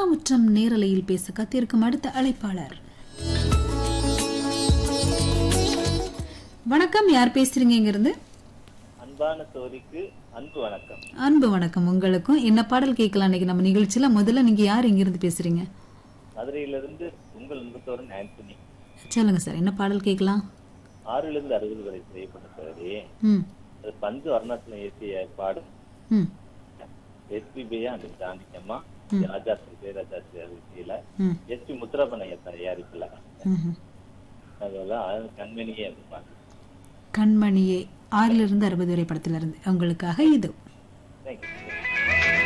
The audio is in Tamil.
உலாமுற்றம் நேரலையில் பேச காத்திருக்கும் அடுத்த அழைப்பாளர் வணக்கம் யார் பேசுறீங்க இங்கிருந்து அன்பான தோழிக்கு அன்பு வணக்கம் அன்பு வணக்கம் உங்களுக்கும் என்ன பாடல் கேட்கலாம் இன்னைக்கு நம்ம நிகழ்ச்சியில முதல்ல நீங்க யார் இங்கிருந்து பேசுறீங்க மதுரையிலிருந்து உங்கள் அன்புத்தோரன் ஆண்டனி சொல்லுங்க சார் என்ன பாடல் கேட்கலாம் ஆறிலிருந்து அறுபது வரை செய்யப்பட்ட தோழி ம் அது பஞ்சு வர்ணத்துல ஏற்றிய பாடும் ம் எஸ்பிபியா அந்த ஜானகியம்மா ராஜா ஜெயராஜா இசையில ம் எஸ்பி முத்துரப்பனைய தயாரிப்புல ம்ஹும். அதெல்லாம் கண்மணியே அந்த பாட்டு கண்மணியே ஆறிலிருந்து அறுபது வரை படத்திலிருந்து உங்களுக்காக இது தேங்க்யூ